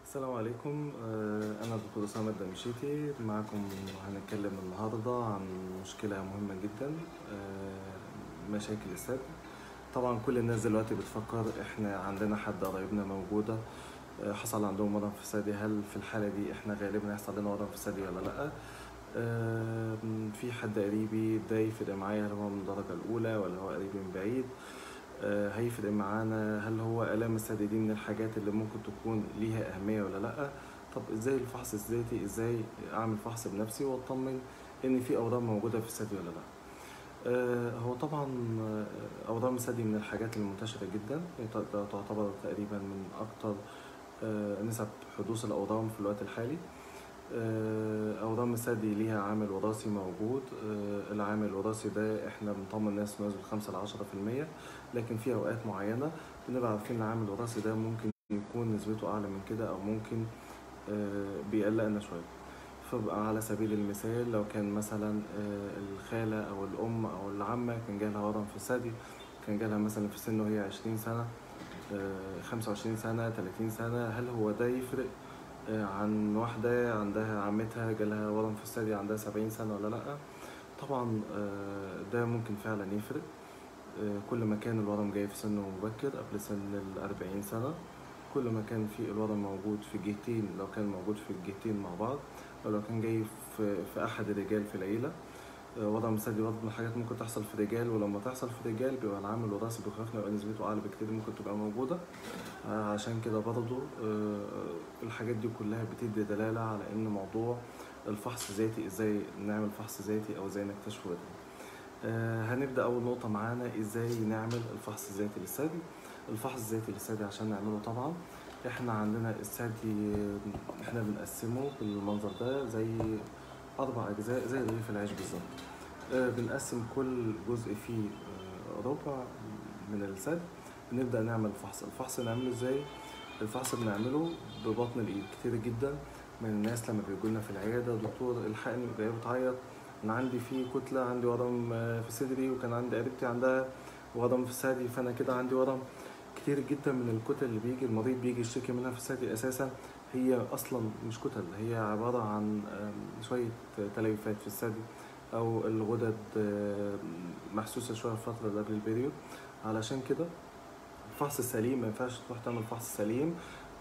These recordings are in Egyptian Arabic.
السلام عليكم آه، أنا الدكتور أسامة الدمشيتي معكم هنتكلم النهاردة عن مشكلة مهمة جدا آه، مشاكل الثدي طبعا كل الناس دلوقتي بتفكر احنا عندنا حد قرايبنا موجودة آه، حصل عندهم ورم في الثدي هل في الحالة دي احنا غالبا هيحصل لنا ورم في الثدي ولا لأ آه، في حد قريبي ده يفرق معايا هل هو من الدرجة الأولى ولا هو قريبي من بعيد آه، هيفرق معانا هل هو آلام الثدي دي من الحاجات اللي ممكن تكون ليها أهمية ولا لأ طب ازاي الفحص الذاتي ازاي اعمل فحص بنفسي واطمن ان في اورام موجوده في الثدي ولا لا آه، هو طبعا آه، اورام الثدي من الحاجات المنتشره جدا هي ت- تعتبر تقريبا من اكتر آه، نسب حدوث الاورام في الوقت الحالي آه، اورام الثدي ليها عامل وراثي موجود آه، العامل الوراثي ده احنا بنطمن الناس انه ينزل 5 ل 10% لكن في اوقات معينه بنبقى عارفين العامل الوراثي ده ممكن يكون نسبته اعلى من كده او ممكن آه، بيقلقنا شويه فبقى على سبيل المثال لو كان مثلا آه، الخالة أو الأم أو العمة كان جالها ورم في الثدي كان جالها مثلا في سن وهي عشرين سنة خمسة وعشرين سنة تلاتين سنة هل هو ده يفرق آه، عن واحدة عندها عمتها جالها ورم في الثدي عندها سبعين سنة ولا لأ طبعا آه، ده ممكن فعلا يفرق آه، كل ما كان الورم جاي في سن مبكر قبل سن الأربعين سنة كل ما كان في الورم موجود في جهتين لو كان موجود في الجهتين مع بعض أو لو كان جاي في, في أحد الرجال في العيلة آه، ورم ثدي برضه من الحاجات ممكن تحصل في رجال ولما تحصل في رجال بيبقى العامل الوراثي بيخافنا يبقى نسبته أعلى بكتير ممكن تبقى موجودة آه، عشان كده برضه آه، الحاجات دي كلها بتدي دلالة على إن موضوع الفحص ذاتي إزاي نعمل فحص ذاتي أو إزاي نكتشفه بدري آه، هنبدأ أول نقطة معانا إزاي نعمل الفحص الذاتي للثدي الفحص الذاتي للثدي عشان نعمله طبعا احنا عندنا الثدي آه، احنا بنقسمه بالمنظر ده زي أربع أجزاء زي رغيف العيش بالظبط آه، بنقسم كل جزء فيه آه، ربع من الثدي نبدأ نعمل فحص الفحص نعمله ازاي الفحص بنعمله ببطن الإيد كتير جدا من الناس لما بيجولنا في العيادة دكتور الحقني جاية بتعيط أنا عندي في كتلة عندي ورم آه، في صدري وكان عندي قريبتي عندها ورم في الثدي فأنا كده عندي ورم كتير جدا من الكتل اللي بيجي المريض بيجي يشتكي منها في الثدي أساسا هي أصلا مش كتل هي عبارة عن آم، شوية تليفات في الثدي أو الغدد آم، محسوسة شوية في الفترة اللي قبل البريود علشان كده الفحص السليم ما ينفعش تروح تعمل فحص سليم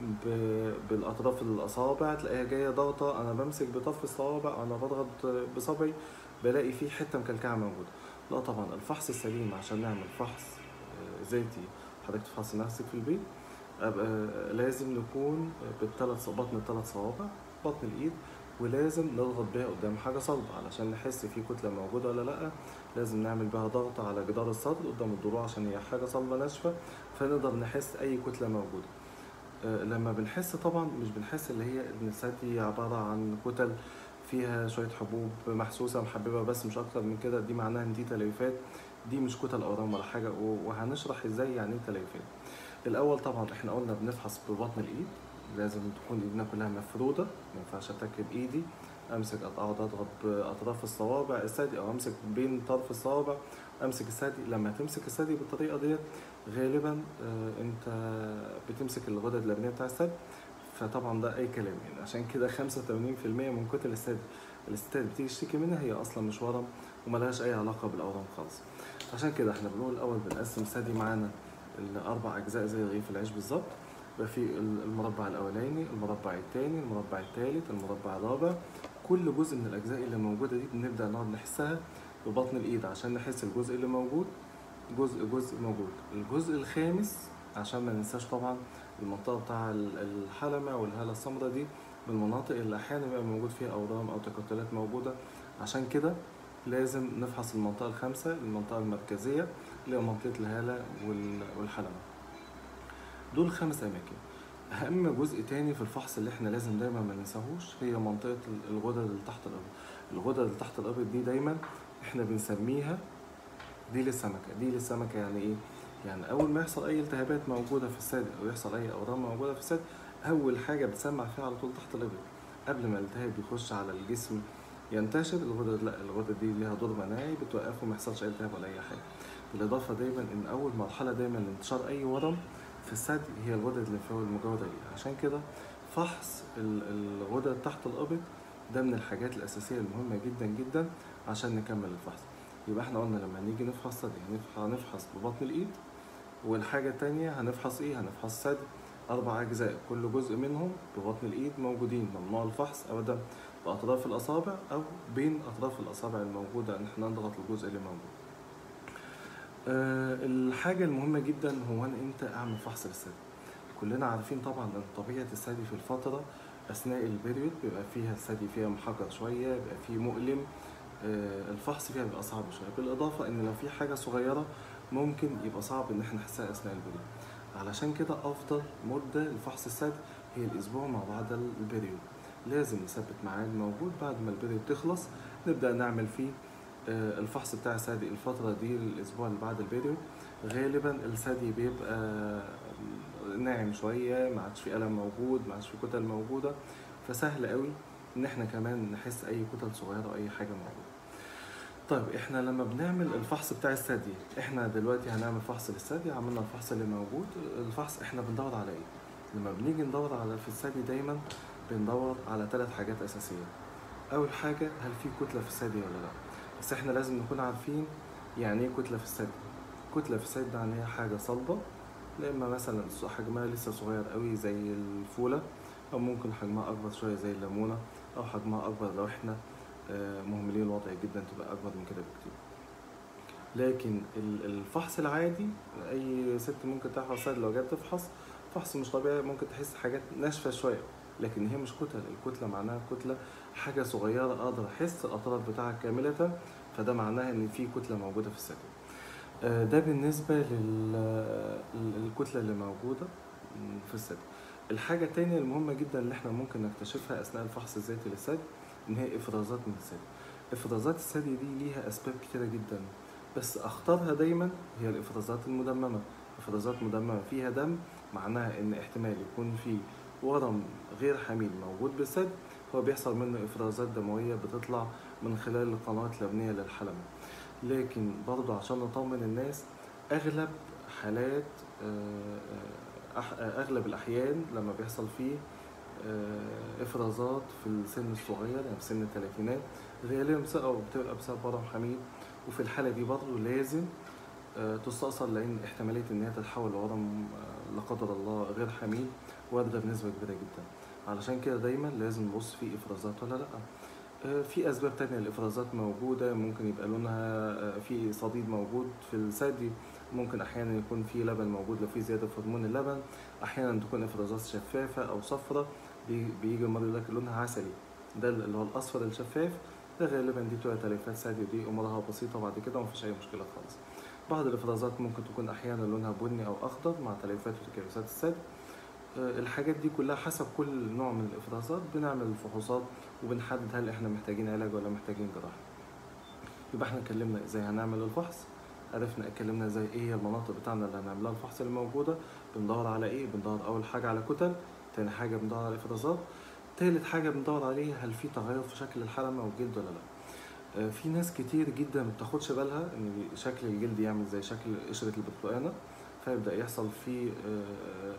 ب- بالاطراف الاصابع تلاقيها جايه ضغطه انا بمسك بطرف الصوابع انا بضغط بصبعي بلاقي فيه حته مكلكعه موجوده لا طبعا الفحص السليم عشان نعمل فحص آه، ذاتي حضرتك تفحص نفسك في البيت أبقى لازم نكون بالثلاث بطن الثلاث صوابع بطن الايد ولازم نضغط بيها قدام حاجه صلبه علشان نحس في كتله موجوده ولا لا لازم نعمل بها ضغط على جدار الصدر قدام الضلوع عشان هي حاجه صلبه ناشفه فنقدر نحس اي كتله موجوده آه، لما بنحس طبعا مش بنحس اللي هي ان الثدي عباره عن كتل فيها شويه حبوب محسوسه محببه بس مش اكتر من كده دي معناها ان دي تليفات دي مش كتل اورام ولا حاجه و- وهنشرح ازاي يعني ايه تليفات الاول طبعا احنا قلنا بنفحص ببطن الايد لازم تكون ايدنا كلها مفروده ما ينفعش اتك بايدي امسك اقعد اضغط باطراف الصوابع الثدي او امسك بين طرف الصوابع امسك الثدي لما تمسك الثدي بالطريقه ديت غالبا آه، انت بتمسك الغدد اللبنيه بتاع الثدي فطبعا ده اي كلام يعني عشان كده 85% من كتل الثدي اللي الستات بتيجي تشتكي منها هي اصلا مش ورم وملهاش اي علاقه بالاورام خالص عشان كده احنا بنقول الاول بنقسم الثدي معانا الاربع اجزاء زي رغيف العيش بالظبط يبقى في المربع الاولاني المربع الثاني المربع الثالث المربع الرابع كل جزء من الاجزاء اللي موجوده دي بنبدا نقعد نحسها ببطن الايد عشان نحس الجزء اللي موجود جزء جزء موجود الجزء الخامس عشان ما ننساش طبعا المنطقه بتاع ال- الحلمه والهاله السمراء دي من المناطق اللي احيانا بيبقى موجود فيها اورام او تكتلات موجوده عشان كده لازم نفحص المنطقه الخامسه المنطقه المركزيه اللي هي منطقه الهاله وال- والحلمه دول خمس اماكن اهم جزء تاني في الفحص اللي احنا لازم دايما ما ننساهوش هي منطقه ال- الغدد اللي تحت الابط الغدد اللي تحت الابط دي دايما احنا بنسميها دي للسمكه دي للسمكه يعني ايه يعني اول ما يحصل اي التهابات موجوده في الثدي او يحصل اي اورام موجوده في الثدي اول حاجه بتسمع فيها على طول تحت الابط قبل ما الالتهاب يخش على الجسم ينتشر الغدد لا الغدد دي ليها دور مناعي بتوقفه ما يحصلش اي التهاب ولا اي حاجه بالاضافه دايما ان اول مرحله دايما لانتشار اي ورم في الثدي هي الغدد الليمفاويه المجاوره ليه عشان كده فحص ال- الغدد تحت الابط ده من الحاجات الاساسيه المهمه جدا جدا عشان نكمل الفحص يبقى احنا قلنا لما نيجي نفحص ثدي هنفح- هنفحص ببطن الايد والحاجه التانية هنفحص ايه هنفحص ثدي اربع اجزاء كل جزء منهم ببطن الايد موجودين ممنوع الفحص ابدا باطراف الاصابع او بين اطراف الاصابع الموجوده ان احنا نضغط الجزء اللي موجود أه الحاجه المهمه جدا هو انا امتى اعمل فحص للثدي كلنا عارفين طبعا ان طبيعه الثدي في الفتره اثناء البريود بيبقى فيها الثدي فيها محجر شويه بيبقى فيه مؤلم آه، الفحص فيها بيبقى صعب شويه بالاضافه ان لو في حاجه صغيره ممكن يبقى صعب ان احنا نحسها اثناء البريود علشان كده افضل مده لفحص الثدي هي الاسبوع ما بعد البريود لازم نثبت ميعاد موجود بعد ما البريود تخلص نبدا نعمل فيه آه، الفحص بتاع الثدي الفتره دي الاسبوع اللي بعد البريود غالبا الثدي بيبقى ناعم شويه ما عادش في الم موجود ما عادش في كتل موجوده فسهل قوي ان احنا كمان نحس اي كتل صغيره او اي حاجه موجوده طيب احنا لما بنعمل الفحص بتاع الثدي احنا دلوقتي هنعمل فحص للثدي عملنا الفحص اللي موجود الفحص احنا بندور على ايه لما بنيجي ندور على في الثدي دايما بندور على ثلاث حاجات اساسيه اول حاجه هل في كتله في الثدي ولا لا بس احنا لازم نكون عارفين يعني ايه كتله في الثدي كتله في الثدي ده يعني هي حاجه صلبه لا اما مثلا حجمها لسه صغير قوي زي الفوله او ممكن حجمها اكبر شويه زي الليمونه او حجمها اكبر لو احنا آه، مهملين الوضع جدا تبقى اكبر من كده بكتير لكن ال- الفحص العادي اي ست ممكن تفحص ثدي لو جت تفحص فحص مش طبيعي ممكن تحس حاجات ناشفه شويه لكن هي مش كتل الكتله معناها كتله حاجه صغيره اقدر احس الاطراف بتاعها كامله فده معناها ان في كتله موجوده في الثدي آه، ده بالنسبه لل- للكتله اللي موجوده في الثدي الحاجه التانية المهمه جدا اللي احنا ممكن نكتشفها اثناء الفحص الذاتي للثدي ان هي افرازات من الثدي افرازات الثدي دي ليها اسباب كتيره جدا بس اخطرها دايما هي الافرازات المدممه افرازات مدممه فيها دم معناها ان احتمال يكون في ورم غير حميد موجود بالثدي هو بيحصل منه افرازات دمويه بتطلع من خلال القنوات اللبنيه للحلمه لكن برضه عشان نطمن الناس اغلب حالات آه، آه، أح- اغلب الاحيان لما بيحصل فيه آه، افرازات في السن الصغير يعني في سن الثلاثينات غالبا بسبب او بتبقى بسبب ورم حميد وفي الحاله دي برضه لازم آه، تستأصل لان احتماليه ان هي تتحول لورم آه، لا قدر الله غير حميد وارده بنسبه كبيره جدا علشان كده دايما لازم نبص في افرازات ولا لا آه، في اسباب تانية الافرازات موجوده ممكن يبقى لونها آه، في صديد موجود في الثدي ممكن احيانا يكون في لبن موجود لو في زياده في هرمون اللبن احيانا تكون افرازات شفافه او صفرة بي- بيجي المريض يقول لك لونها عسلي ده اللي هو الاصفر الشفاف ده غالبا دي بتبقى تليفات ثدي ودي امورها بسيطه بعد كده ومفيش اي مشكله خالص بعض الافرازات ممكن تكون احيانا لونها بني او اخضر مع تليفات وتكيسات الثدي آه، الحاجات دي كلها حسب كل نوع من الافرازات بنعمل الفحوصات وبنحدد هل احنا محتاجين علاج ولا محتاجين جراحه يبقى احنا اتكلمنا ازاي هنعمل الفحص عرفنا اتكلمنا ازاي ايه هي المناطق بتاعنا اللي هنعملها الفحص اللي موجوده بندور على ايه بندور اول حاجه على كتل تاني حاجه بندور على افرازات تالت حاجه بندور عليها هل في تغير في شكل الحلمه والجلد ولا لا آه، في ناس كتير جدا ما بتاخدش بالها ان شكل الجلد يعمل زي شكل قشره البرتقانه فيبدا يحصل فيه آه،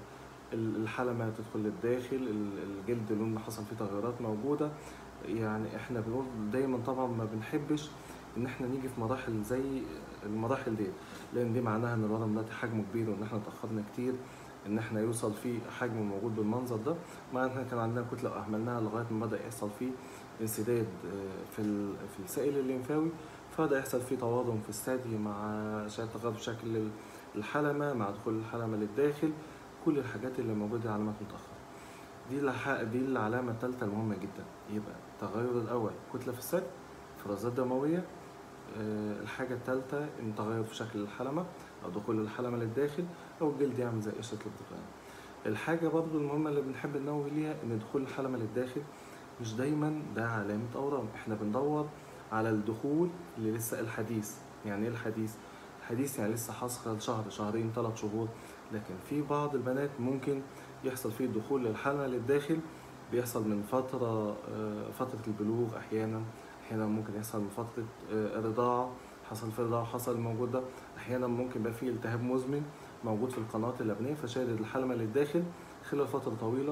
الحلمه تدخل للداخل ال- الجلد لون حصل فيه تغيرات موجوده يعني احنا بنقول دايما طبعا ما بنحبش ان احنا نيجي في مراحل زي المراحل دي لان دي معناها ان الورم دلوقتي حجمه كبير وان احنا اتاخرنا كتير ان احنا يوصل فيه حجم موجود بالمنظر ده مع ان احنا كان عندنا كتله واهملناها لغايه ما بدا يحصل فيه انسداد آه، في ال- في السائل الليمفاوي فبدا يحصل فيه تورم في الثدي مع شكل تغير في شكل ال- الحلمه مع دخول الحلمه للداخل كل الحاجات اللي موجوده دي علامات متاخره دي الح- دي العلامه الثالثه المهمه جدا يبقى التغير الاول كتله في الثدي افرازات دمويه آه، الحاجه الثالثه ان تغير في شكل الحلمه او دخول الحلمه للداخل او الجلد يعمل زي قشره البرتقال الحاجه برضو المهمه اللي بنحب ننوه ليها ان دخول الحلمه للداخل مش دايما ده علامه اورام احنا بندور على الدخول اللي لسه الحديث يعني ايه الحديث الحديث يعني لسه حصل شهر شهرين ثلاث شهور لكن في بعض البنات ممكن يحصل فيه دخول للحلمه للداخل بيحصل من فتره آه، فتره البلوغ احيانا احيانا ممكن يحصل من فتره آه، الرضاعه حصل في الرضاعه حصل الموجود ده احيانا ممكن يبقى فيه التهاب مزمن موجود في القنوات اللبنيه فشادد الحلمه للداخل خلال فتره طويله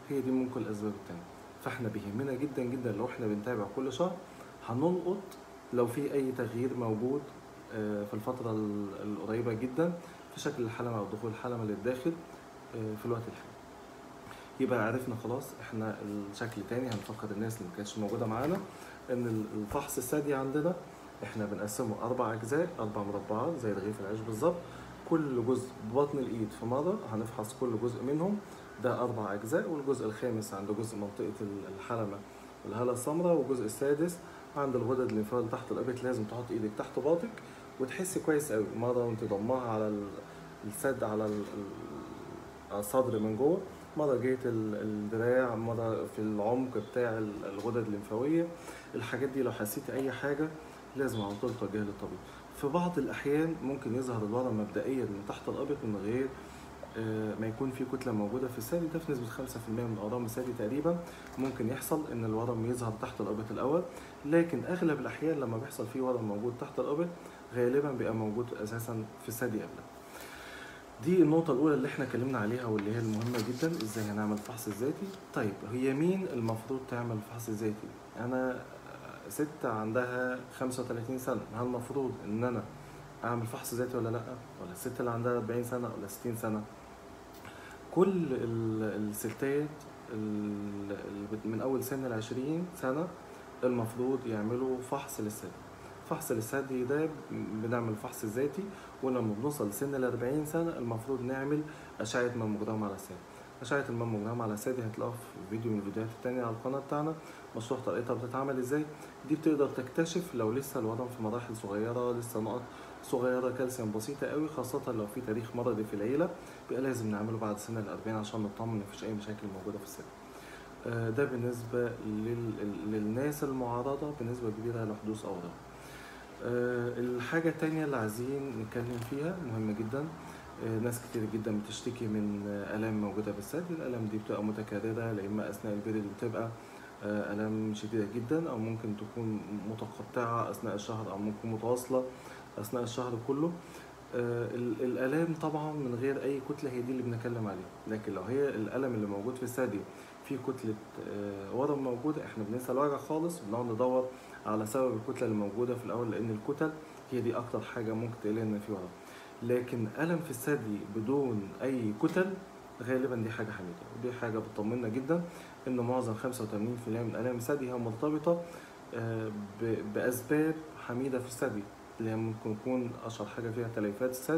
هي دي ممكن الاسباب التانية فاحنا بيهمنا جدا جدا لو احنا بنتابع كل شهر هنلقط لو في اي تغيير موجود آه، في الفترة ال- القريبة جدا في شكل الحلمة او دخول الحلمة للداخل آه، في الوقت الحالي يبقى عرفنا خلاص احنا الشكل تاني هنفكر الناس اللي ما كانتش موجودة معانا ان ال- الفحص الثدي عندنا احنا بنقسمه اربع اجزاء اربع مربعات زي رغيف العيش بالظبط كل جزء ببطن الايد في مرة هنفحص كل جزء منهم ده اربع اجزاء والجزء الخامس عند جزء منطقة ال- الحلمة والهالة السمراء والجزء السادس عند الغدد الليمفاوية اللي تحت الابط لازم تحط ايدك تحت باطك وتحسي كويس قوي مرة وانت ضمها على ال- السد على ال- ال- على الصدر من جوه مرة جهة ال- الدراع مرة في العمق بتاع ال- الغدد الليمفاوية الحاجات دي لو حسيتي أي حاجة لازم على طول توجهي للطبيب في بعض الأحيان ممكن يظهر الورم مبدئيا من تحت الأبط من غير آه، ما يكون في كتلة موجودة في الثدي ده في نسبة 5% من أورام الثدي تقريبا ممكن يحصل إن الورم يظهر تحت الأبط الأول لكن أغلب الأحيان لما بيحصل فيه ورم موجود تحت الأبط غالبا بيبقى موجود أساسا في الثدي قبلها دي النقطة الأولى اللي احنا اتكلمنا عليها واللي هي المهمة جدا ازاي هنعمل الفحص الذاتي طيب هي مين المفروض تعمل الفحص الذاتي أنا ست عندها 35 سنة هل المفروض إن أنا أعمل فحص ذاتي ولا لأ ولا الست اللي عندها 40 سنة ولا 60 سنة كل ال- الستات ال- اللي بت- من أول سن العشرين سنة المفروض يعملوا فحص للثدي فحص للثدي ده بنعمل فحص ذاتي ولما بنوصل لسن ال 40 سنة المفروض نعمل أشعة ماموجرام على الثدي أشعة الماموجرام على الثدي هتلاقوها في فيديو من الفيديوهات التانية على القناة بتاعنا مشروح طريقتها بتتعمل ازاي دي بتقدر تكتشف لو لسه الورم في مراحل صغيرة لسه نقط صغيرة كالسيوم بسيطة قوي خاصة لو في تاريخ مرضي في العيلة بيبقى لازم نعمله بعد سن الأربعين عشان نطمن مفيش أي مشاكل موجودة في السن آه، ده بالنسبة لل... للناس المعرضة بنسبة كبيرة لحدوث أورام آه، الحاجة التانية اللي عايزين نتكلم فيها مهمة جدا آه، ناس كتير جدا بتشتكي من آه، آلام موجودة في الثدي الآلام دي بتبقى متكررة لا إما أثناء البريد بتبقى آه، آلام شديدة جدا أو ممكن تكون متقطعة أثناء الشهر أو ممكن متواصلة أثناء الشهر كله آه، ال- الآلام طبعا من غير أي كتلة هي دي اللي بنتكلم عليها لكن لو هي الألم اللي موجود في الثدي في كتلة آه، ورم موجودة احنا بننسى الوجع خالص وبنقعد ندور على سبب الكتلة اللي موجودة في الأول لأن الكتل هي دي أكتر حاجة ممكن تقول إن في ورم لكن ألم في الثدي بدون أي كتل غالبا دي حاجة حميدة ودي حاجة بتطمنا جدا إن معظم 85% من آلام الثدي هي مرتبطة آه، ب- بأسباب حميدة في الثدي اللي هي ممكن يكون أشهر حاجة فيها تليفات الثدي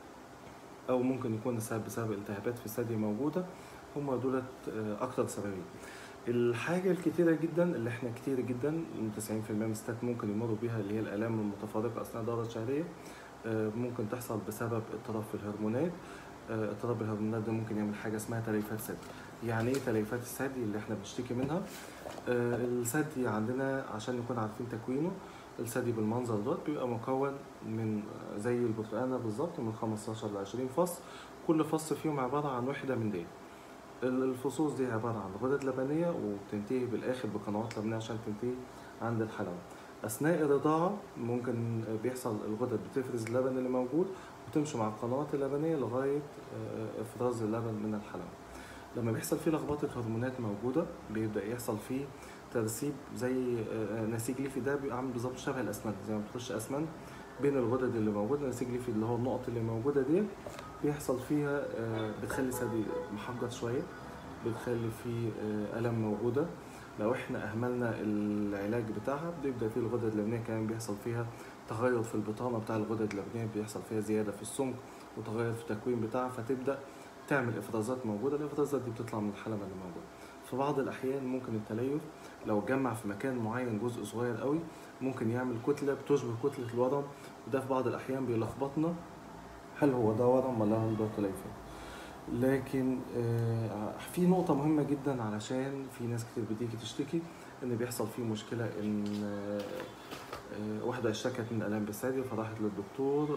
أو ممكن يكون السبب بسبب التهابات في الثدي موجودة هما دولت آه، أكتر سببين الحاجة الكتيرة جدا اللي احنا كتير جدا من 90% من الستات ممكن يمروا بيها اللي هي الآلام المتفرقة أثناء الدورة الشهرية آه، ممكن تحصل بسبب اضطراب في الهرمونات آه، اضطراب الهرمونات ده ممكن يعمل حاجة اسمها تليفات ثدي يعني ايه تليفات الثدي اللي احنا بنشتكي منها آه، الثدي عندنا عشان نكون عارفين تكوينه الثدي بالمنظر دوت بيبقى مكون من آه، زي البرتقانة بالظبط من 15 ل 20 فص كل فص فيهم عبارة عن وحدة من دي الفصوص دي عبارة عن غدد لبنية وبتنتهي بالآخر بقنوات لبنية عشان تنتهي عند الحلمة أثناء الرضاعة ممكن بيحصل الغدد بتفرز اللبن اللي موجود وتمشي مع القنوات اللبنية لغاية آه، إفراز اللبن من الحلمة لما بيحصل فيه لخبطة هرمونات موجودة بيبدأ يحصل فيه ترسيب زي آه، نسيج ليفي ده بيبقى عامل بالظبط شبه الأسمنت زي ما بتخش أسمنت بين الغدد اللي موجودة نسيج ليفي اللي هو النقط اللي موجودة دي بيحصل فيها آه، بتخلي ثدي محجر شوية بتخلي فيه آه، ألم موجودة لو احنا أهملنا العلاج بتاعها بيبدأ فيه الغدد اللبنية كمان بيحصل فيها تغير في البطانة بتاع الغدد اللبنية بيحصل فيها زيادة في السمك وتغير في التكوين بتاعها فتبدأ تعمل إفرازات موجودة الإفرازات دي بتطلع من الحلمة اللي موجودة في بعض الأحيان ممكن التليف لو اتجمع في مكان معين جزء صغير قوي ممكن يعمل كتلة بتشبه كتلة الورم وده في بعض الأحيان بيلخبطنا هل هو ده ورم ولا هل ده تليفات لكن آه، في نقطة مهمة جدا علشان في ناس كتير بتيجي تشتكي إن بيحصل فيه مشكلة إن آه، آه، واحدة اشتكت من آلام بالثدي فراحت للدكتور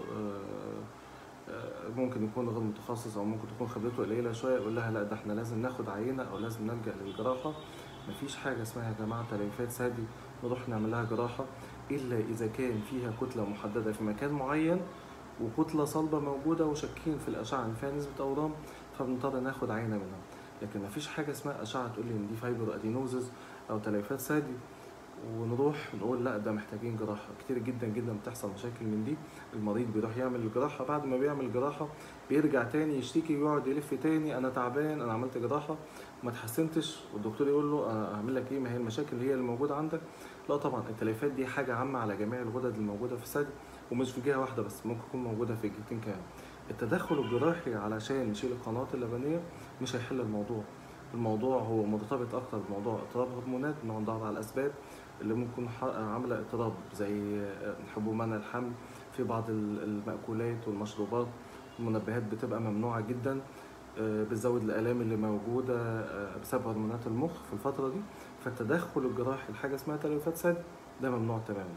آه، آه، ممكن يكون غير متخصص أو ممكن تكون خبرته قليلة شوية يقول لها لا ده احنا لازم ناخد عينة أو لازم نلجأ للجراحة مفيش حاجة اسمها يا جماعة تليفات ثدي نروح نعمل لها جراحة إلا إذا كان فيها كتلة محددة في مكان معين وكتلة صلبة موجودة وشاكين في الأشعة إن فيها نسبة أورام فبنضطر ناخد عينة منها لكن مفيش حاجه اسمها اشعه تقول لي ان دي فايبر ادينوزز او تليفات ثدي ونروح نقول لا ده محتاجين جراحه كتير جدا جدا بتحصل مشاكل من دي المريض بيروح يعمل الجراحه بعد ما بيعمل جراحه بيرجع تاني يشتكي ويقعد يلف تاني انا تعبان انا عملت جراحه وما اتحسنتش والدكتور يقول له انا اعمل لك ايه ما هي المشاكل هي اللي موجوده عندك لا طبعا التليفات دي حاجه عامه على جميع الغدد الموجوده في الثدي ومش في جهه واحده بس ممكن تكون موجوده في جهتين كمان التدخل الجراحي علشان نشيل القنوات اللبنيه مش هيحل الموضوع الموضوع هو مرتبط اكتر بموضوع اضطراب هرمونات بندور على الاسباب اللي ممكن ح- عامله اضطراب زي حبوب منع الحمل في بعض ال- المأكولات والمشروبات المنبهات بتبقى ممنوعة جدا آه، بتزود الآلام اللي موجودة آه، بسبب هرمونات المخ في الفترة دي فالتدخل الجراحي لحاجة اسمها تليفات ثدي ده ممنوع تماما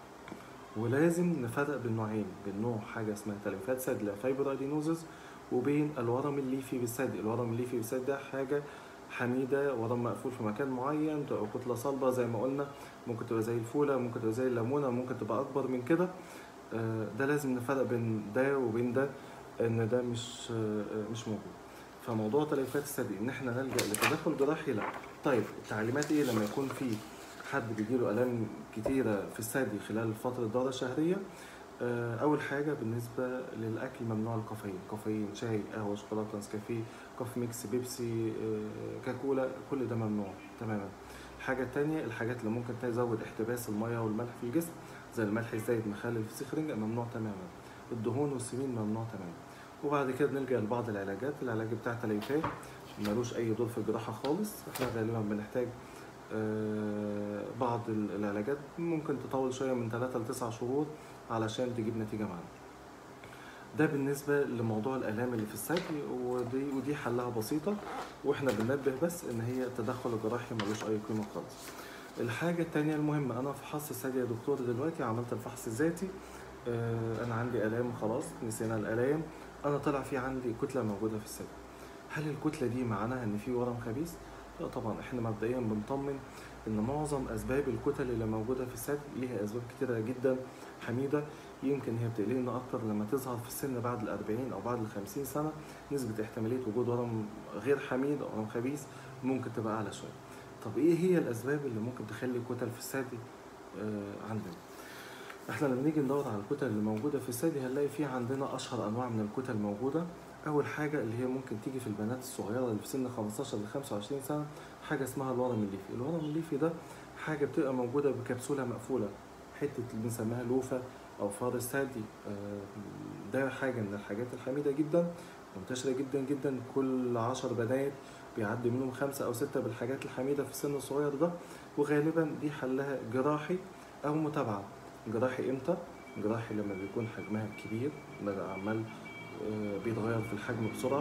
ولازم نفرق بين نوعين بين نوع حاجة اسمها تليفات ثدي اللي هي فايبر ادينوزز وبين الورم الليفي بالثدي الورم الليفي بالثدي ده حاجة حميدة ورم مقفول في مكان معين تبقى كتلة صلبة زي ما قلنا ممكن تبقى زي الفولة ممكن تبقى زي الليمونة ممكن تبقى أكبر من كده آه، ده لازم نفرق بين ده وبين ده ان ده مش آه، مش موجود فموضوع تليفات الثدي ان احنا نلجا لتدخل جراحي لا طيب التعليمات ايه لما يكون في حد بيجيله الام كتيره في الثدي خلال فتره الدوره الشهريه آه، اول حاجه بالنسبه للاكل ممنوع الكافيين كافيين شاي قهوه شوكولاته نسكافيه كوفي ميكس بيبسي آه، كاكولا كل ده ممنوع تماما الحاجه التانية الحاجات اللي ممكن تزود احتباس الميه والملح في الجسم زي الملح الزايد مخلل الفسيخ رنجة ممنوع تماما الدهون والسمين ممنوع تماما وبعد كده بنلجأ لبعض العلاجات العلاج بتاع تليفات ملوش أي دور في الجراحة خالص احنا غالبا بنحتاج آه، بعض ال- العلاجات ممكن تطول شوية من 3 ل 9 شهور علشان تجيب نتيجة معانا ده بالنسبة لموضوع الآلام اللي في الثدي ودي ودي حلها بسيطة واحنا بننبه بس ان هي التدخل الجراحي ملوش أي قيمة خالص الحاجة التانية المهمة أنا في فحص الثدي يا دكتور دلوقتي عملت الفحص الذاتي آه، أنا عندي آلام خلاص نسينا الآلام أنا طلع في عندي كتلة موجودة في الثدي هل الكتلة دي معناها إن في ورم خبيث؟ لا طبعا احنا مبدئيا بنطمن إن معظم أسباب الكتل اللي موجودة في الثدي ليها أسباب كتيرة جدا حميدة يمكن هي بتقلقنا أكتر لما تظهر في السن بعد الأربعين أو بعد الخمسين سنة نسبة احتمالية وجود ورم غير حميد أو ورم خبيث ممكن تبقى أعلى شوية طب ايه هي الاسباب اللي ممكن تخلي كتل في الثدي آه عندنا احنا لما نيجي ندور على الكتل اللي موجوده في الثدي هنلاقي في عندنا اشهر انواع من الكتل موجوده اول حاجه اللي هي ممكن تيجي في البنات الصغيره اللي في سن 15 ل 25 سنه حاجه اسمها الورم الليفي الورم الليفي ده حاجه بتبقى موجوده بكبسوله مقفوله حته اللي بنسميها لوفه او فار الثدي آه، ده حاجه من الحاجات الحميده جدا منتشره جدا جدا كل عشر بنات بيعدي منهم خمسة أو ستة بالحاجات الحميدة في السن الصغير ده وغالبا دي حلها جراحي أو متابعة جراحي إمتى؟ جراحي لما بيكون حجمها كبير بقى عمال آه، بيتغير في الحجم بسرعة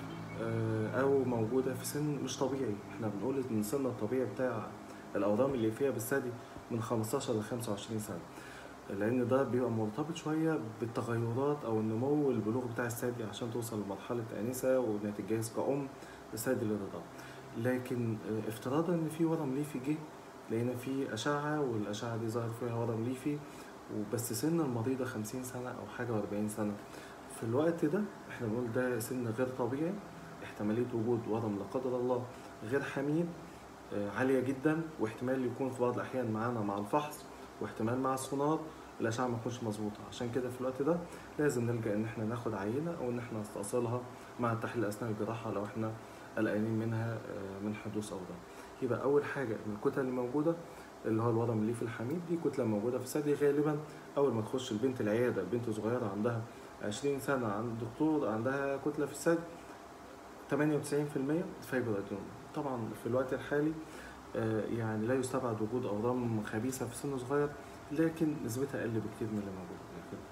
آه، أو موجودة في سن مش طبيعي احنا بنقول إن السن الطبيعي بتاع الأورام اللي فيها بالثدي من 15 ل 25 سنة لأن ده بيبقى مرتبط شوية بالتغيرات أو النمو والبلوغ بتاع الثدي عشان توصل لمرحلة آنسة وإنها تتجهز كأم الثدي للرضاعة لكن آه، افتراضا ان في ورم ليفي جه لقينا في اشعه والاشعه دي ظهر فيها ورم ليفي وبس سن المريضه 50 سنه او حاجه و40 سنه في الوقت ده احنا بنقول ده سن غير طبيعي احتماليه وجود ورم لا قدر الله غير حميد آه، عاليه جدا واحتمال يكون في بعض الاحيان معانا مع الفحص واحتمال مع السونار الاشعه ما تكونش مظبوطه عشان كده في الوقت ده لازم نلجا ان احنا ناخد عينه او ان احنا نستأصلها مع التحليل اثناء الجراحه لو احنا قلقانين منها آه، من حدوث اوضاع يبقى اول حاجه من الكتل اللي موجوده اللي هو الورم الليفي الحميد دي كتله موجوده في الثدي غالبا اول ما تخش البنت العياده بنت صغيره عندها 20 سنه عند الدكتور عندها كتله في الثدي 98% فايبر ادينوما طبعا في الوقت الحالي آه، يعني لا يستبعد وجود اورام خبيثه في سن صغير لكن نسبتها اقل بكتير من اللي موجوده قبل كده.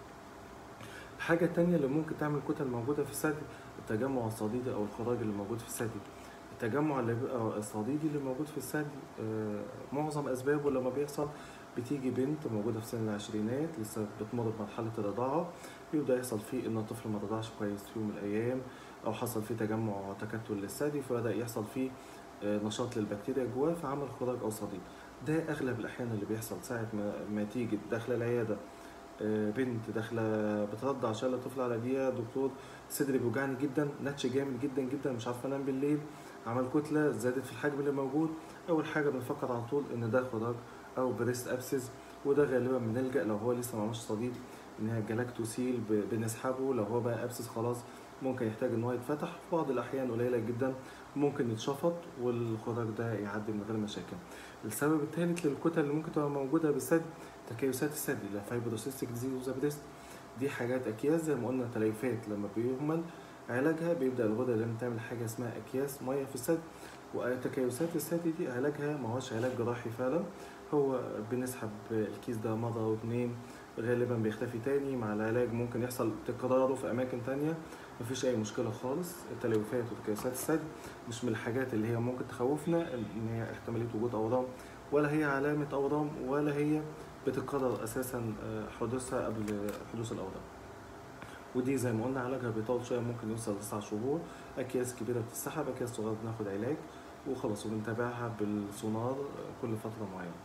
الحاجه التانية اللي ممكن تعمل كتل موجوده في الثدي التجمع الصديدي او الخراج اللي موجود في الثدي التجمع اللي بيبقى الصديدي اللي موجود في الثدي آه، معظم اسبابه لما بيحصل بتيجي بنت موجوده في سن العشرينات لسه بتمر بمرحله الرضاعه بيبدا يحصل فيه ان الطفل ما رضعش كويس في يوم من الايام او حصل فيه تجمع وتكتل للثدي فبدا يحصل فيه آه، نشاط للبكتيريا جواه فعمل خراج او صديد ده اغلب الاحيان اللي بيحصل ساعه ما, ما تيجي داخله العياده آه، بنت داخله بترضع شايله طفل على ايديها دكتور صدري بيوجعني جدا نتش جامد جدا جدا مش عارفه انام بالليل عمل كتله زادت في الحجم اللي موجود اول حاجه بنفكر على طول ان ده خراج او بريست ابسس وده غالبا بنلجا لو هو لسه معملش صديد ان هي الجلاكتوسيل ب- بنسحبه لو هو بقى ابسس خلاص ممكن يحتاج ان هو يتفتح في بعض الاحيان قليله جدا ممكن يتشفط والخراج ده يعدي من غير مشاكل السبب الثالث للكتل اللي ممكن تبقى موجوده بالثدي تكيسات الثدي اللي فايبروسيستيك ديزيز بريست دي حاجات اكياس زي ما قلنا تليفات لما بيهمل علاجها بيبدا الغده لما تعمل حاجه اسمها اكياس ميه في الثدي وتكيسات الثدي دي علاجها ما هوش علاج جراحي فعلا هو بنسحب الكيس ده مرة واتنين غالبا بيختفي تاني مع العلاج ممكن يحصل تكراره في أماكن تانية مفيش أي مشكلة خالص التلوثات وتكيسات الثدي مش من الحاجات اللي هي ممكن تخوفنا إن هي احتمالية وجود أورام ولا هي علامة أورام ولا هي بتكرر أساسا آه، حدوثها قبل حدوث الأورام ودي زي ما قلنا علاجها بيطول شوية ممكن يوصل لتسع شهور أكياس كبيرة بتتسحب أكياس صغيرة بناخد علاج وخلاص وبنتابعها بالسونار كل فترة معينة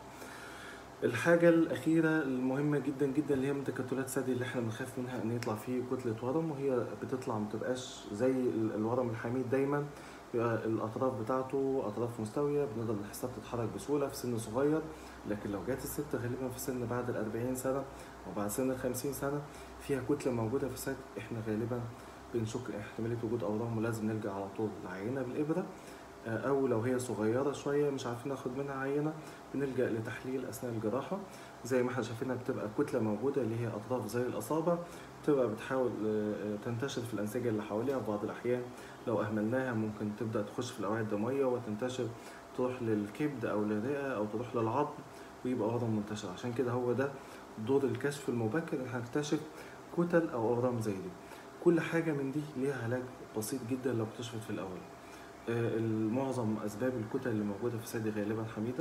الحاجة الأخيرة المهمة جدا جدا اللي هي من تكتلات الثدي اللي احنا بنخاف منها إن يطلع فيه كتلة ورم وهي بتطلع متبقاش زي ال- الورم الحميد دايما بيبقى الأطراف بتاعته أطراف مستوية بنقدر نحسها بتتحرك بسهولة في سن صغير لكن لو جات الست غالبا في سن بعد الأربعين سنة أو بعد سن الخمسين سنة فيها كتلة موجودة في الثدي احنا غالبا بنشك احتمالية وجود أورام ولازم نلجأ على طول لعينة بالإبرة آه، أو لو هي صغيرة شوية مش عارفين ناخد منها عينة بنلجأ لتحليل أثناء الجراحة زي ما احنا شايفينها بتبقى كتلة موجودة اللي هي أطراف زي الأصابع بتبقى بتحاول آه، آه، تنتشر في الأنسجة اللي حواليها في بعض الأحيان لو أهملناها ممكن تبدأ تخش في الأوعية الدموية وتنتشر تروح للكبد أو للرئة أو تروح للعظم ويبقى ورم منتشر عشان كده هو ده دور الكشف المبكر إن احنا نكتشف كتل أو أورام زي دي كل حاجة من دي ليها علاج بسيط جدا لو اكتشفت في الأول آه، معظم اسباب الكتل اللي موجوده في الثدي غالبا حميده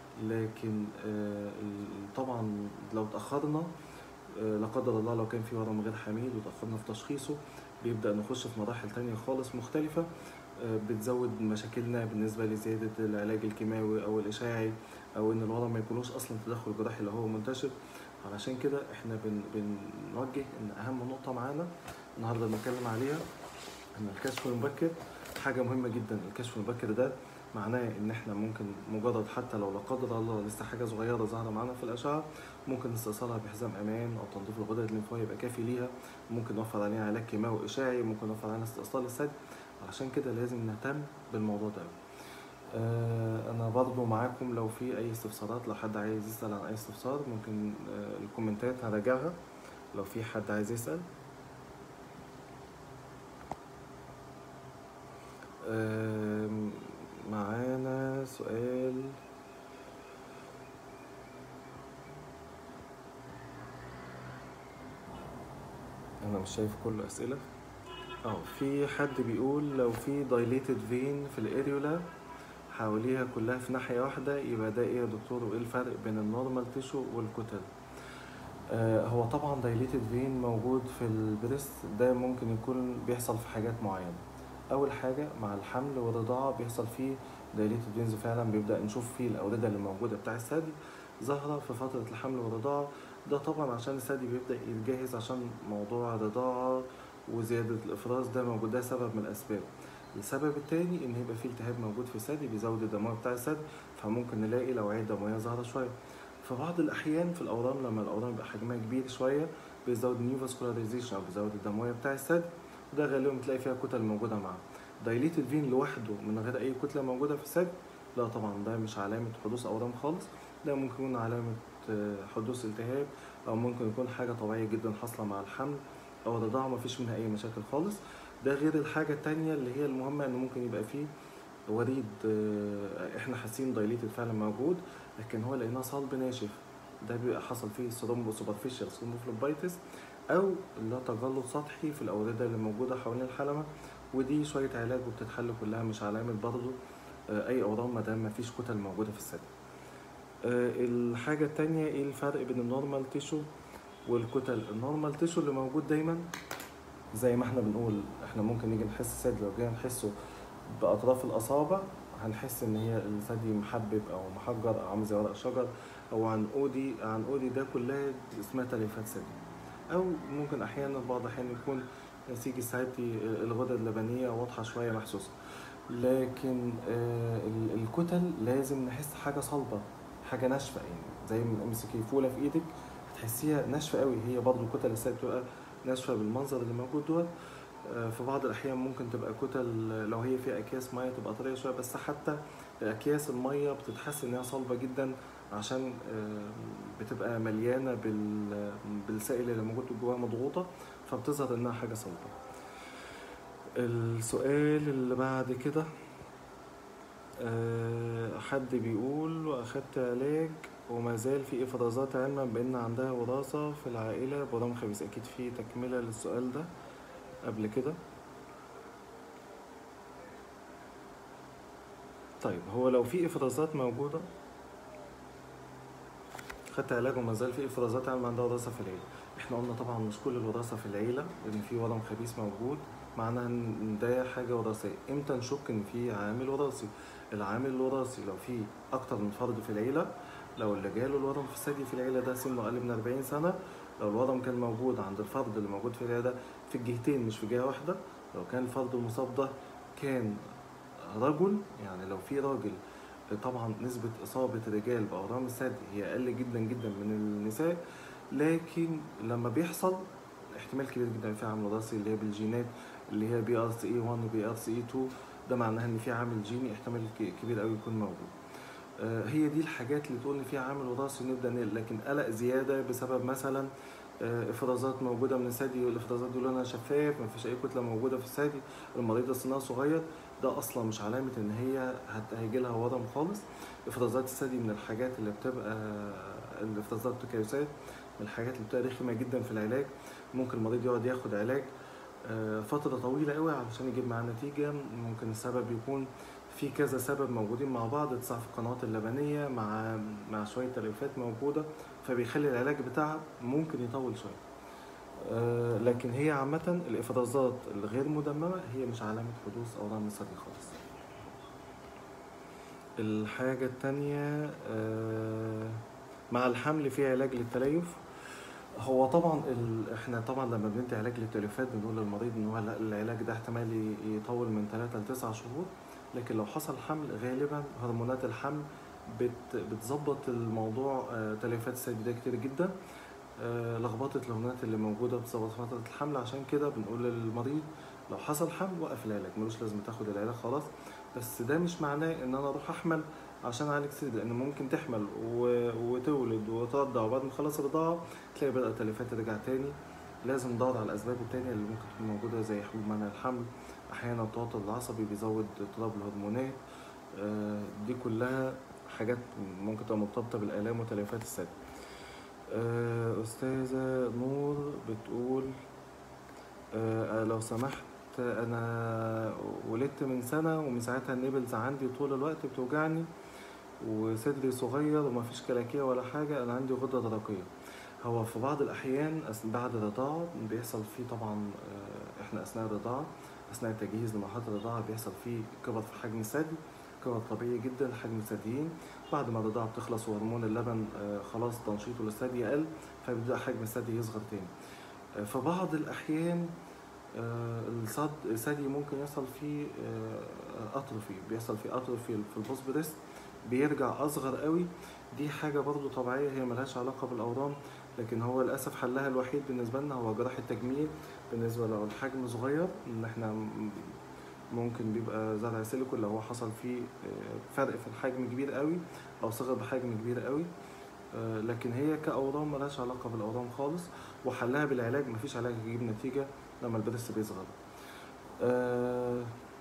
لكن آه، ال- طبعا لو تاخرنا آه، لا قدر الله لو كان في ورم غير حميد وتاخرنا في تشخيصه بيبدا نخش في مراحل تانية خالص مختلفه آه، بتزود مشاكلنا بالنسبه لزياده العلاج الكيماوي او الاشاعي او ان الورم ما يكونوش اصلا تدخل جراحي لو هو منتشر علشان كده احنا بن بنوجه ان اهم نقطه معانا النهارده بنتكلم عليها ان الكشف المبكر حاجة مهمة جدا الكشف المبكر ده معناه ان احنا ممكن مجرد حتى لو لا قدر الله لسه حاجة صغيرة ظاهرة معانا في الأشعة ممكن نستئصالها بحزام أمان أو تنظيف الغدد الليمفاوية يبقى كافي ليها ممكن نوفر عليها علاج كيماوي إشاعي ممكن نوفر عليها استئصال الثدي علشان كده لازم نهتم بالموضوع ده آه أنا برضو معاكم لو في أي استفسارات لو حد عايز يسأل عن أي استفسار ممكن آه الكومنتات هراجعها لو في حد عايز يسأل آم، معانا سؤال انا مش شايف كل اسئله اه في حد بيقول لو في dilated vein في الاريولا حواليها كلها في ناحيه واحده يبقى ده ايه يا دكتور وايه الفرق بين النورمال تيشو والكتل آه، هو طبعا dilated vein موجود في البريست ده ممكن يكون بيحصل في حاجات معينه اول حاجه مع الحمل والرضاعه بيحصل فيه dilated veins فعلا بيبدا نشوف فيه الاورده اللي موجوده بتاع الثدي ظاهره في فتره الحمل والرضاعه ده طبعا عشان الثدي بيبدا يتجهز عشان موضوع الرضاعه وزياده الافراز ده موجود ده سبب من الاسباب السبب التاني ان يبقى فيه التهاب موجود في الثدي بيزود الدمويه بتاع الثدي فممكن نلاقي الاوعيه الدمويه ظاهره شويه في بعض الاحيان في الاورام لما الاورام يبقى حجمها كبير شويه بيزود نيو فاسكولاريزيشن او بيزود الدمويه بتاع الثدي وده غالبا بتلاقي فيها كتل موجوده معاه دايليتد فين لوحده من غير اي كتله موجوده في الثدي لا طبعا ده مش علامه حدوث اورام خالص ده ممكن يكون علامه آه، حدوث التهاب او ممكن يكون حاجه طبيعيه جدا حاصله مع الحمل او الرضاعه مفيش منها اي مشاكل خالص ده غير الحاجه التانية اللي هي المهمه انه ممكن يبقى فيه وريد آه، احنا حاسين دايليتد فعلا موجود لكن هو لقيناه صلب ناشف ده بيبقى حصل فيه ثرومبو سوبرفيشال ثرومبوفلوبايتس او اللي هو تجلط سطحي في الاورده اللي موجوده حوالين الحلمه ودي شويه علاج وبتتحل كلها مش علامه برضه آه، اي اورام ما دام مفيش كتل موجوده في الثدي آه، الحاجه التانية ايه الفرق بين النورمال تيشو والكتل النورمال تيشو اللي موجود دايما زي ما احنا بنقول احنا ممكن نيجي نحس الثدي لو جينا نحسه باطراف الاصابع هنحس ان هي الثدي محبب او محجر او عامل زي ورق شجر او عنقودي عنقودي ده كلها اسمها تليفات ثدي او ممكن احيانا بعض الاحيان يكون نسيج الثدي الغدد اللبنيه واضحه شويه محسوسه لكن آه، ال- الكتل لازم نحس حاجه صلبه حاجه ناشفه يعني زي ما امسكي فوله في ايدك تحسيها ناشفه قوي هي برضو كتل السائل بتبقى ناشفه بالمنظر اللي موجود دوت آه، في بعض الاحيان ممكن تبقى كتل لو هي فيها اكياس ميه تبقى طريه شويه بس حتى اكياس الميه بتتحس انها صلبه جدا عشان آه، بتبقى مليانه بال- بالسائل اللي موجود جواها مضغوطه فبتظهر انها حاجه صلبه السؤال اللي بعد كده آه، حد بيقول واخدت علاج وما زال في افرازات علما بان عندها وراثه في العائله برام خبيث اكيد في تكمله للسؤال ده قبل كده طيب هو لو في افرازات موجوده خدت علاج وما زال في افرازات علما عندها وراثه في العيله احنا قلنا طبعا مش كل الوراثه في العيله ان في ورم خبيث موجود معناها ان ده حاجه وراثيه امتى نشك ان في عامل وراثي العامل الوراثي لو في اكتر من فرد في العيله لو اللي جاله الورم في الثدي في العيله ده سنه اقل من 40 سنه لو الورم كان موجود عند الفرد اللي موجود في العيله ده في الجهتين مش في جهه واحده لو كان الفرد المصاب ده كان رجل يعني لو في راجل طبعا نسبة إصابة الرجال بأورام الثدي هي أقل جدا جدا من النساء لكن لما بيحصل احتمال كبير جدا في عامل وراثي اللي هي بالجينات اللي هي بي ار سي اي 1 وبي ار سي اي 2 ده معناها ان في عامل جيني احتمال ك- كبير قوي يكون موجود آه، هي دي الحاجات اللي تقول ان فيها عامل وراثي نبدا نقل لكن قلق زياده بسبب مثلا آه، افرازات موجوده من الثدي والافرازات دي لونها شفاف ما فيش اي كتله موجوده في الثدي المريضه سنها صغير ده اصلا مش علامه ان هي هت- هيجي لها ورم خالص افرازات الثدي من الحاجات اللي بتبقى الافرازات التكيسات من الحاجات اللي بتبقى رخمه جدا في العلاج ممكن المريض يقعد ياخد علاج آه، فتره طويله قوي علشان يجيب معاه نتيجه ممكن السبب يكون في كذا سبب موجودين مع بعض اتساع في القنوات اللبنيه مع مع شويه تليفات موجوده فبيخلي العلاج بتاعها ممكن يطول شويه آه، لكن هي عامة الإفرازات الغير مدمرة هي مش علامة حدوث أورام الثدي خالص. الحاجة التانية آه، مع الحمل في علاج للتليف هو طبعا ال... احنا طبعا لما بندي علاج للتليفات بنقول للمريض ان هو لا العلاج ده احتمال ي- يطول من 3 ل 9 شهور لكن لو حصل حمل غالبا هرمونات الحمل بت... بتظبط الموضوع آه، تليفات الثدي ده كتير جدا آه، لخبطة الهرمونات اللي موجودة بتظبط فترة الحمل عشان كده بنقول للمريض لو حصل حمل وقف العلاج ملوش لازم تاخد العلاج خلاص بس ده مش معناه ان انا اروح احمل عشان اعالج سيدي لان ممكن تحمل و... وتولد وترضع وبعد ما تخلص الرضاعة تلاقي بدأ التليفات ترجع تاني لازم ندور على الاسباب التانية اللي ممكن تكون موجودة زي حبوب منع الحمل احيانا التوتر العصبي بيزود اضطراب الهرمونات آه، دي كلها حاجات ممكن تبقى مرتبطة بالآلام وتليفات الثدي آه، أستاذة نور بتقول آه، لو سمحت أنا ولدت من سنة ومن ساعتها النبلز عندي طول الوقت بتوجعني وصدري صغير ومفيش كلاكيع ولا حاجة أنا عندي غدة درقية هو في بعض الأحيان أس- بعد الرضاعة بيحصل فيه طبعا آه، إحنا أثناء الرضاعة أثناء التجهيز لمرحلة الرضاعة بيحصل فيه كبر في حجم الثدي كبر طبيعي جدا لحجم الثديين بعد ما الرضاعة بتخلص وهرمون اللبن آه، خلاص تنشيطه للثدي يقل فبيبدأ حجم الثدي يصغر تاني آه، في بعض الأحيان آه، الصد الثدي ممكن يحصل فيه آه، أطرفي بيحصل فيه أطرفي في البوست بريست بيرجع أصغر قوي دي حاجة برضو طبيعية هي ملهاش علاقة بالأورام لكن هو للأسف حلها الوحيد بالنسبة لنا هو جراحة تجميل بالنسبة لو الحجم صغير إن إحنا م- ممكن بيبقى زرع سيليكون لو هو حصل فيه آه، فرق في الحجم كبير قوي أو صغر بحجم كبير قوي آه، لكن هي كأورام ملهاش علاقة بالأورام خالص وحلها بالعلاج مفيش علاج يجيب نتيجة لما البريست بيصغر آه،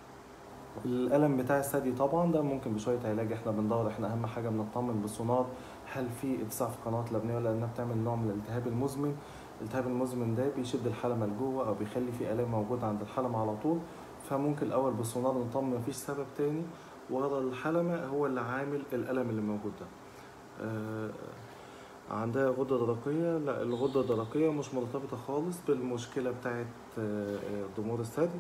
الألم بتاع الثدي طبعا ده ممكن بشوية علاج احنا بندور احنا أهم حاجة بنطمن بالسونار هل في اتساع في القنوات اللبنية ولا لأنها بتعمل نوع من الالتهاب المزمن الالتهاب المزمن ده بيشد الحلمة لجوه أو بيخلي في آلام موجودة عند الحلمة على طول فممكن الأول بالسونار نطمن مفيش سبب تاني ورا الحلمة هو اللي عامل الألم اللي موجود ده آه، عندها غدة درقية لا الغدة الدرقية مش مرتبطة خالص بالمشكلة بتاعت آه، آه، ضمور الثدي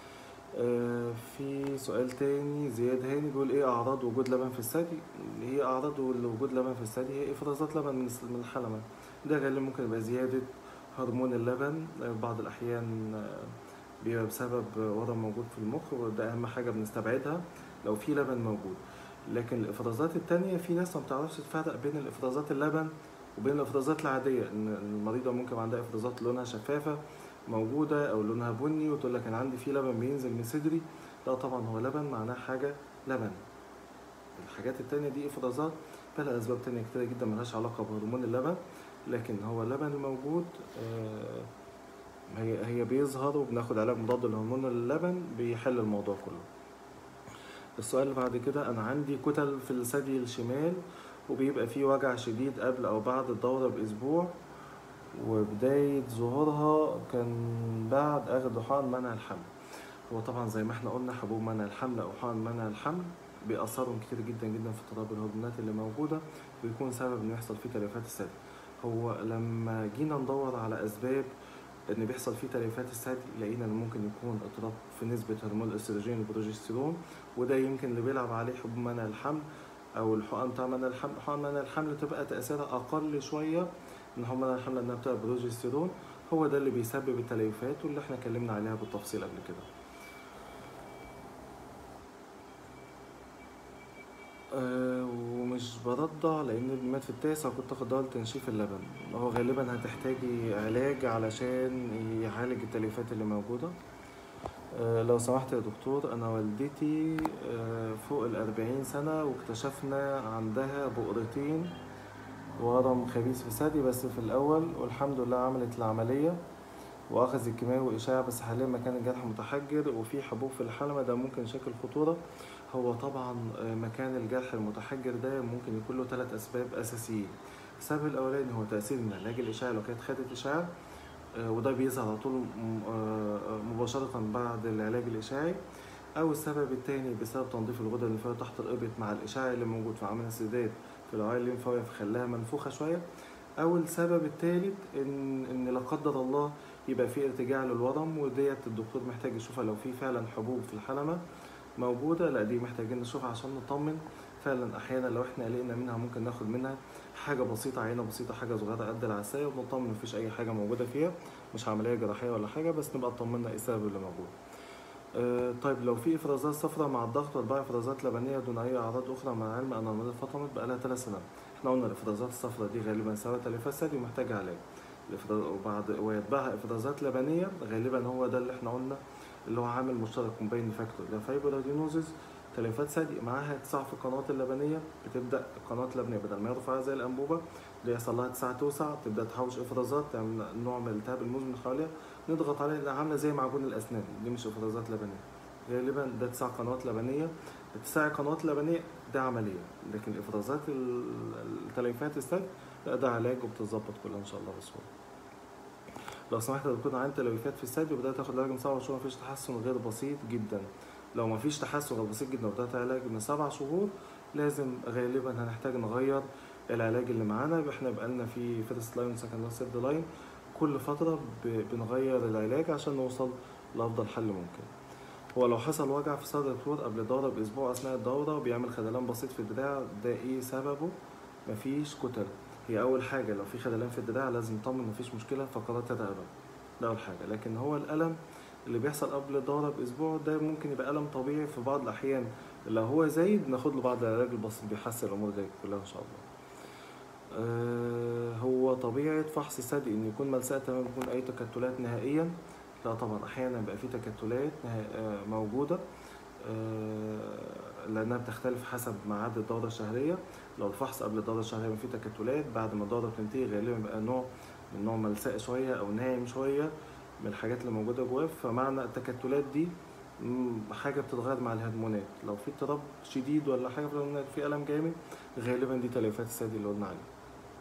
آه، في سؤال تاني زياد هاني بيقول ايه اعراض وجود لبن في الثدي اللي هي اعراض وجود لبن في الثدي هي افرازات لبن من من الحلمة ده غالبا ممكن يبقى زيادة هرمون اللبن آه، بعض الاحيان آه، بيبقى بسبب ورم موجود في المخ وده اهم حاجه بنستبعدها لو في لبن موجود لكن الافرازات التانية في ناس ما بتعرفش تفرق بين الافرازات اللبن وبين الافرازات العاديه ان المريضه ممكن يبقى عندها افرازات لونها شفافه موجوده او لونها بني وتقول لك انا عندي في لبن بينزل من صدري لا طبعا هو لبن معناه حاجه لبن الحاجات التانية دي افرازات فلها اسباب تانية كتيرة جدا ملهاش علاقة بهرمون اللبن لكن هو اللبن الموجود آه، هي هي بيظهر وبناخد علاج مضاد لهرمون اللبن بيحل الموضوع كله السؤال اللي بعد كده انا عندي كتل في الثدي الشمال وبيبقى فيه وجع شديد قبل او بعد الدورة باسبوع وبداية ظهورها كان بعد اخد حقن منع الحمل هو طبعا زي ما احنا قلنا حبوب منع الحمل او حقن منع الحمل بيأثرهم كتير جدا جدا في اضطراب الهرمونات اللي موجودة ويكون سبب انه يحصل فيه تليفات الثدي هو لما جينا ندور على اسباب ان بيحصل فيه تليفات الثدي لقينا ان ممكن يكون اضطراب في نسبة هرمون الاستروجين والبروجستيرون وده يمكن اللي بيلعب عليه حبوب منع الحمل او الحقن بتاع منع الحمل حقن منع الحمل تبقى تأثيرها اقل شوية من حقن منع الحمل لانها بتبقى بروجستيرون هو ده اللي بيسبب التليفات واللي احنا اتكلمنا عليها بالتفصيل قبل كده أه ومش برضع لان المات في التاسع كنت اخد دواء لتنشيف اللبن هو غالبا هتحتاجي علاج علشان يعالج التليفات اللي موجودة أه لو سمحت يا دكتور انا والدتي أه فوق الاربعين سنة واكتشفنا عندها بؤرتين ورم خبيث في الثدي بس في الاول والحمد لله عملت العملية واخذ الكيماوي واشعة بس حاليا مكان الجرح متحجر وفي حبوب في الحلمة ده ممكن يشكل خطورة هو طبعا مكان الجرح المتحجر ده ممكن يكون له ثلاث اسباب اساسيين السبب الاولاني هو تاثير من علاج الاشعاع لو كانت خدت اشعاع وده بيظهر على طول مباشره بعد العلاج الاشعاعي او السبب الثاني بسبب تنظيف الغدد الليمفاويه تحت الابط مع الاشعاع اللي موجود فعمل انسداد في الاوعيه الليمفاويه فخلاها منفوخه شويه او السبب الثالث ان ان لا قدر الله يبقى في ارتجاع للورم وديت الدكتور محتاج يشوفها لو في فعلا حبوب في الحلمه موجودة لا دي محتاجين نشوفها عشان نطمن فعلا احيانا لو احنا قلقنا منها ممكن ناخد منها حاجة بسيطة عينة بسيطة حاجة صغيرة قد العصاية ونطمن مفيش اي حاجة موجودة فيها مش عملية جراحية ولا حاجة بس نبقى اطمنا ايه السبب اللي موجود أه طيب لو في افرازات صفراء مع الضغط واربع افرازات لبنيه دون اي اعراض اخرى مع العلم ان المريض فطمت بقالها ثلاث سنوات احنا قلنا الافرازات الصفراء دي غالبا سبب تليفات ثدي ومحتاجه علاج وبعد ويتبعها افرازات لبنيه غالبا هو ده اللي احنا قلنا اللي هو عامل مشترك كومباين فاكتور ده فايبرادينوزيس تليفات ثدي معاها اتساع في القنوات اللبنيه بتبدا القناه اللبنيه بدل ما يرفع زي الانبوبه اللي يحصل لها اتساع توسع تبدا تحوش افرازات تعمل نوع من الالتهاب المزمن حواليها نضغط عليها عامله زي معجون الاسنان دي مش افرازات لبنيه غالبا ده اتساع قنوات لبنيه اتساع القنوات اللبنيه ده عمليه لكن افرازات التليفات الثدي لا ده علاج وبتظبط كلها ان شاء الله بسهوله لو سمحت يا دكتور عندي تلوثات في الثدي وبدات تاخد علاج من سبع شهور مفيش تحسن غير بسيط جدا لو مفيش تحسن غير بسيط جدا وبدات علاج من سبع شهور لازم غالبا هنحتاج نغير العلاج اللي معانا احنا بقالنا في فيرست لاين وسكند سيرد لاين كل فتره بنغير العلاج عشان نوصل لافضل حل ممكن هو لو حصل وجع في صدر الدكتور قبل الدورة بأسبوع أثناء الدورة وبيعمل خدلان بسيط في الدراع ده إيه سببه؟ مفيش كتل هي أول حاجة لو في خدلان في الدراع لازم نطمن مفيش مشكلة فقرات الرقبة ده أول حاجة لكن هو الألم اللي بيحصل قبل الدورة بأسبوع ده ممكن يبقى ألم طبيعي في بعض الأحيان لو هو زايد ناخد له بعض العلاج البسيط بيحسن الأمور دي كلها إن شاء الله آه هو طبيعة فحص الثدي إن يكون ملساء تمام بدون أي تكتلات نهائيا لا طبعا أحيانا بيبقى في تكتلات آه موجودة آه لأنها بتختلف حسب ميعاد الدورة الشهرية لو الفحص قبل الدورة الشهرية في تكتلات بعد ما الدورة بتنتهي غالبا بيبقى نوع من نوع ملساء شوية أو ناعم شوية من الحاجات اللي موجودة جواه فمعنى التكتلات دي حاجة بتتغير مع الهرمونات لو في اضطراب شديد ولا حاجة في الهرمونات في ألم جامد غالبا دي تليفات الثدي اللي قلنا عليه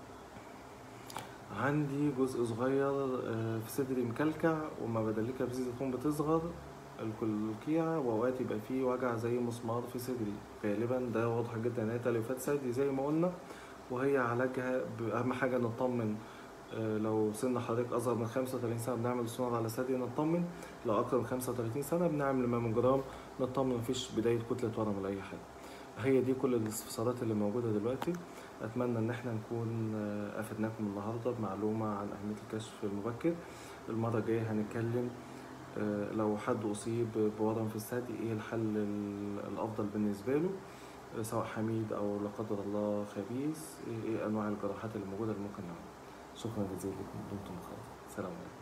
عندي جزء صغير في صدري مكلكع وما بدلكها بزيت زيتون بتصغر الكلكيع واوقات يبقى فيه وجع زي مسمار في صدري غالبا ده واضح جدا ان هي تليفات ثدي زي ما قلنا وهي علاجها اهم حاجه نطمن لو سن حضرتك اصغر من 35 سنه بنعمل سونار على ثدي نطمن لو اكتر من 35 سنه بنعمل ماموجرام نطمن مفيش بدايه كتله ورم ولا اي حاجه هي دي كل الاستفسارات اللي موجوده دلوقتي اتمنى ان احنا نكون افدناكم النهارده بمعلومه عن اهميه الكشف المبكر المره الجايه هنتكلم آه، لو حد أصيب بورم في الثدي إيه الحل ال- الأفضل بالنسبة له آه، سواء حميد أو لا قدر الله خبيث إيه إيه أنواع الجراحات اللي موجودة اللي ممكن نعملها شكرا جزيلا لكم دمتم بخير سلام عليكم